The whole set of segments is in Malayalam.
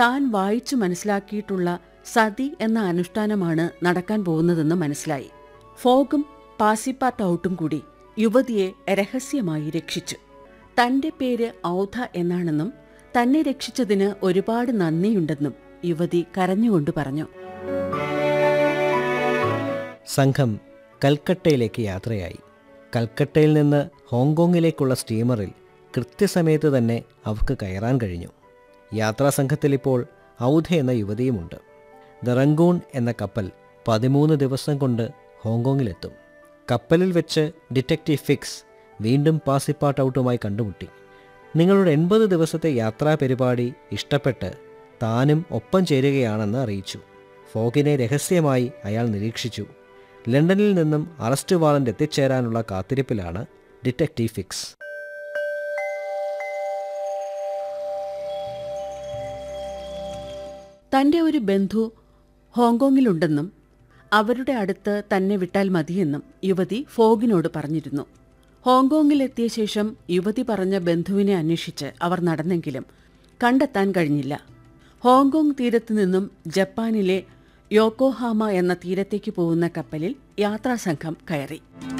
താൻ വായിച്ചു മനസ്സിലാക്കിയിട്ടുള്ള സതി എന്ന അനുഷ്ഠാനമാണ് നടക്കാൻ പോകുന്നതെന്ന് മനസ്സിലായി ഫോഗും പാസിപ്പാട്ട് ഔട്ടും കൂടി യുവതിയെ രഹസ്യമായി രക്ഷിച്ചു തന്റെ പേര് ഔധ എന്നാണെന്നും തന്നെ രക്ഷിച്ചതിന് ഒരുപാട് നന്ദിയുണ്ടെന്നും യുവതി കരഞ്ഞുകൊണ്ട് പറഞ്ഞു സംഘം കൽക്കട്ടയിലേക്ക് യാത്രയായി കൽക്കട്ടയിൽ നിന്ന് ഹോങ്കോങ്ങിലേക്കുള്ള സ്റ്റീമറിൽ കൃത്യസമയത്ത് തന്നെ അവർക്ക് കയറാൻ കഴിഞ്ഞു യാത്രാസംഘത്തിൽ ഇപ്പോൾ ഔധ എന്ന യുവതിയുമുണ്ട് ദ റംഗൂൺ എന്ന കപ്പൽ പതിമൂന്ന് ദിവസം കൊണ്ട് ഹോങ്കോങ്ങിലെത്തും കപ്പലിൽ വെച്ച് ഡിറ്റക്റ്റീവ് ഫിക്സ് വീണ്ടും പാസിപ്പാട്ട് ഔട്ടുമായി കണ്ടുമുട്ടി നിങ്ങളുടെ എൺപത് ദിവസത്തെ യാത്രാ പരിപാടി ഇഷ്ടപ്പെട്ട് താനും ഒപ്പം ചേരുകയാണെന്ന് അറിയിച്ചു ഫോഗിനെ രഹസ്യമായി അയാൾ നിരീക്ഷിച്ചു ലണ്ടനിൽ നിന്നും അറസ്റ്റ് വാറന്റ് എത്തിച്ചേരാനുള്ള കാത്തിരിപ്പിലാണ് ഡിറ്റക്റ്റീവ് ഫിക്സ് തന്റെ ഒരു ബന്ധു ഹോങ്കോങ്ങിലുണ്ടെന്നും അവരുടെ അടുത്ത് തന്നെ വിട്ടാൽ മതിയെന്നും യുവതി ഫോഗിനോട് പറഞ്ഞിരുന്നു ഹോങ്കോങ്ങിലെത്തിയ ശേഷം യുവതി പറഞ്ഞ ബന്ധുവിനെ അന്വേഷിച്ച് അവർ നടന്നെങ്കിലും കണ്ടെത്താൻ കഴിഞ്ഞില്ല ഹോങ്കോങ് തീരത്തു നിന്നും ജപ്പാനിലെ യോക്കോഹാമ എന്ന തീരത്തേക്ക് പോകുന്ന കപ്പലിൽ യാത്രാസംഘം കയറി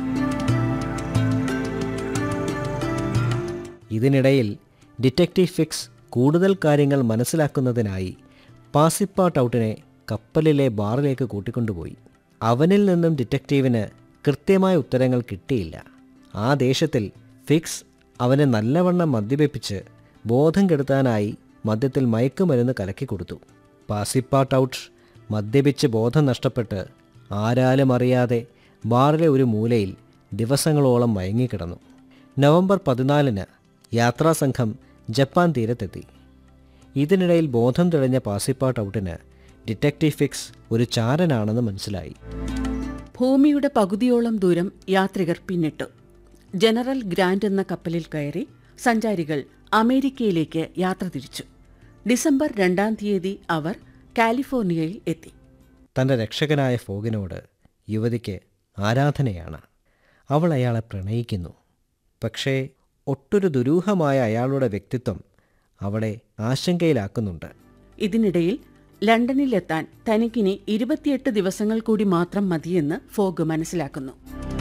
ഇതിനിടയിൽ ഡിറ്റക്റ്റീവ് ഫിക്സ് കൂടുതൽ കാര്യങ്ങൾ മനസ്സിലാക്കുന്നതിനായി പാസിപ്പാട്ട് ഔട്ടിനെ കപ്പലിലെ ബാറിലേക്ക് കൂട്ടിക്കൊണ്ടുപോയി അവനിൽ നിന്നും ഡിറ്റക്റ്റീവിന് കൃത്യമായ ഉത്തരങ്ങൾ കിട്ടിയില്ല ആ ദേശത്തിൽ ഫിക്സ് അവനെ നല്ലവണ്ണം മദ്യപിപ്പിച്ച് ബോധം കെടുത്താനായി മദ്യത്തിൽ മയക്കുമരുന്ന് കലക്കി കൊടുത്തു പാസിപ്പാട്ട് ഔട്ട് മദ്യപിച്ച് ബോധം നഷ്ടപ്പെട്ട് ആരാലും അറിയാതെ ബാറിലെ ഒരു മൂലയിൽ ദിവസങ്ങളോളം മയങ്ങിക്കിടന്നു നവംബർ പതിനാലിന് യാത്രാസംഘം ജപ്പാൻ തീരത്തെത്തി ഇതിനിടയിൽ ബോധം തെളിഞ്ഞ പാസിപ്പാട്ട് ഔട്ടിന് ഡിറ്റക്റ്റീവ് ഫിക്സ് ഒരു ചാരനാണെന്ന് മനസ്സിലായി ഭൂമിയുടെ പകുതിയോളം ദൂരം യാത്രികർ പിന്നിട്ടു ജനറൽ ഗ്രാൻഡ് എന്ന കപ്പലിൽ കയറി സഞ്ചാരികൾ അമേരിക്കയിലേക്ക് യാത്ര തിരിച്ചു ഡിസംബർ രണ്ടാം തീയതി അവർ കാലിഫോർണിയയിൽ എത്തി തൻ്റെ രക്ഷകനായ ഫോഗിനോട് യുവതിക്ക് ആരാധനയാണ് അവൾ അയാളെ പ്രണയിക്കുന്നു പക്ഷേ ഒട്ടൊരു ദുരൂഹമായ അയാളുടെ വ്യക്തിത്വം അവളെ ആശങ്കയിലാക്കുന്നുണ്ട് ഇതിനിടയിൽ ലണ്ടനിലെത്താൻ തനിക്കിനി ഇരുപത്തിയെട്ട് ദിവസങ്ങൾ കൂടി മാത്രം മതിയെന്ന് ഫോഗ് മനസ്സിലാക്കുന്നു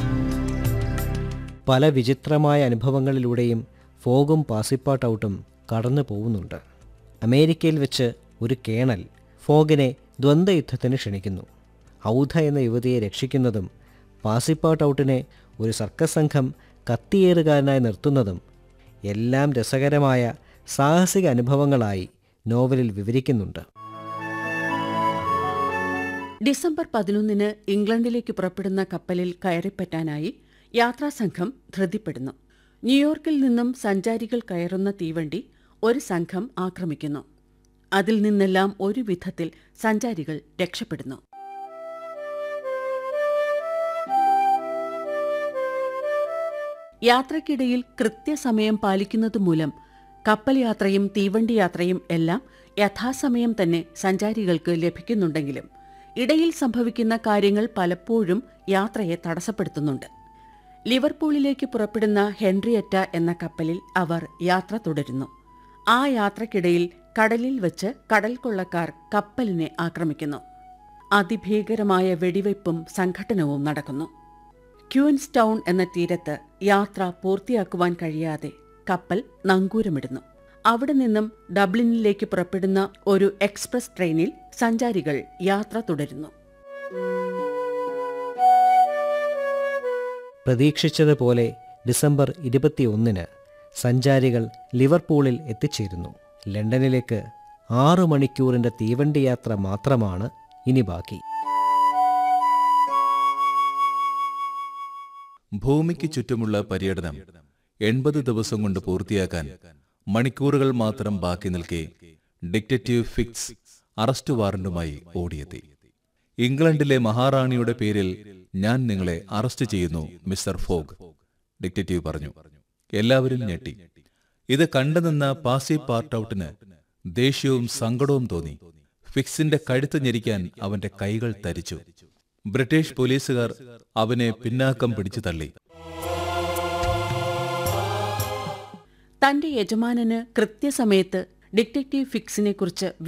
പല വിചിത്രമായ അനുഭവങ്ങളിലൂടെയും ഫോഗും പാസിപ്പാട്ട് ഔട്ടും കടന്നു പോകുന്നുണ്ട് അമേരിക്കയിൽ വെച്ച് ഒരു കേണൽ ഫോഗിനെ ദ്വന്ദ്വയുദ്ധത്തിന് ക്ഷണിക്കുന്നു ഔധ എന്ന യുവതിയെ രക്ഷിക്കുന്നതും പാസിപ്പാട്ട് ഔട്ടിനെ ഒരു സർക്കസ് സംഘം കത്തിയേറുകാരനായി നിർത്തുന്നതും എല്ലാം രസകരമായ സാഹസിക അനുഭവങ്ങളായി നോവലിൽ വിവരിക്കുന്നുണ്ട് ഡിസംബർ പതിനൊന്നിന് ഇംഗ്ലണ്ടിലേക്ക് പുറപ്പെടുന്ന കപ്പലിൽ കയറിപ്പറ്റാനായി യാത്രാസംഘം ധൃതിപ്പെടുന്നു ന്യൂയോർക്കിൽ നിന്നും സഞ്ചാരികൾ കയറുന്ന തീവണ്ടി ഒരു സംഘം ആക്രമിക്കുന്നു അതിൽ നിന്നെല്ലാം ഒരു വിധത്തിൽ സഞ്ചാരികൾ രക്ഷപ്പെടുന്നു യാത്രക്കിടയിൽ കൃത്യസമയം പാലിക്കുന്നതുമൂലം കപ്പൽ യാത്രയും തീവണ്ടി യാത്രയും എല്ലാം യഥാസമയം തന്നെ സഞ്ചാരികൾക്ക് ലഭിക്കുന്നുണ്ടെങ്കിലും ഇടയിൽ സംഭവിക്കുന്ന കാര്യങ്ങൾ പലപ്പോഴും യാത്രയെ തടസ്സപ്പെടുത്തുന്നുണ്ട് ലിവർപൂളിലേക്ക് പുറപ്പെടുന്ന ഹെൻറിയറ്റ എന്ന കപ്പലിൽ അവർ യാത്ര തുടരുന്നു ആ യാത്രക്കിടയിൽ കടലിൽ വച്ച് കടൽ കൊള്ളക്കാർ കപ്പലിനെ ആക്രമിക്കുന്നു അതിഭീകരമായ വെടിവയ്പും സംഘട്ടനവും നടക്കുന്നു ക്യൂൻസ് ടൗൺ എന്ന തീരത്ത് യാത്ര പൂർത്തിയാക്കുവാൻ കഴിയാതെ കപ്പൽ നങ്കൂരമിടുന്നു അവിടെ നിന്നും ഡബ്ലിനിലേക്ക് പുറപ്പെടുന്ന ഒരു എക്സ്പ്രസ് ട്രെയിനിൽ സഞ്ചാരികൾ യാത്ര തുടരുന്നു പ്രതീക്ഷിച്ചതുപോലെ ഡിസംബർ ഇരുപത്തിയൊന്നിന് സഞ്ചാരികൾ ലിവർപൂളിൽ എത്തിച്ചേരുന്നു ലണ്ടനിലേക്ക് ആറു മണിക്കൂറിൻ്റെ തീവണ്ടി യാത്ര മാത്രമാണ് ഇനി ബാക്കി ഭൂമിക്ക് ചുറ്റുമുള്ള പര്യടനം എൺപത് ദിവസം കൊണ്ട് പൂർത്തിയാക്കാൻ മണിക്കൂറുകൾ മാത്രം ബാക്കി നിൽക്കെ ഡിക്റ്ററ്റീവ് ഫിക്സ് അറസ്റ്റ് വാറന്റുമായി ഓടിയെത്തി ഇംഗ്ലണ്ടിലെ മഹാറാണിയുടെ പേരിൽ ഞാൻ നിങ്ങളെ അറസ്റ്റ് ചെയ്യുന്നു മിസ്റ്റർ ഫോഗ് ഡിക്റ്ററ്റീവ് പറഞ്ഞു എല്ലാവരും ഞെട്ടി ഇത് കണ്ടുനിന്ന പാസി പാർട്ട് ഔട്ടിന് ദേഷ്യവും സങ്കടവും തോന്നി ഫിക്സിന്റെ കഴുത്ത് ഞെരിക്കാൻ അവന്റെ കൈകൾ തരിച്ചു ബ്രിട്ടീഷ് പോലീസുകാർ അവനെ പിന്നാക്കം പിടിച്ചു തള്ളി തന്റെ യജമാനന് കൃത്യസമയത്ത് ഡിറ്റക്റ്റീവ് ഫിക്സിനെക്കുറിച്ച്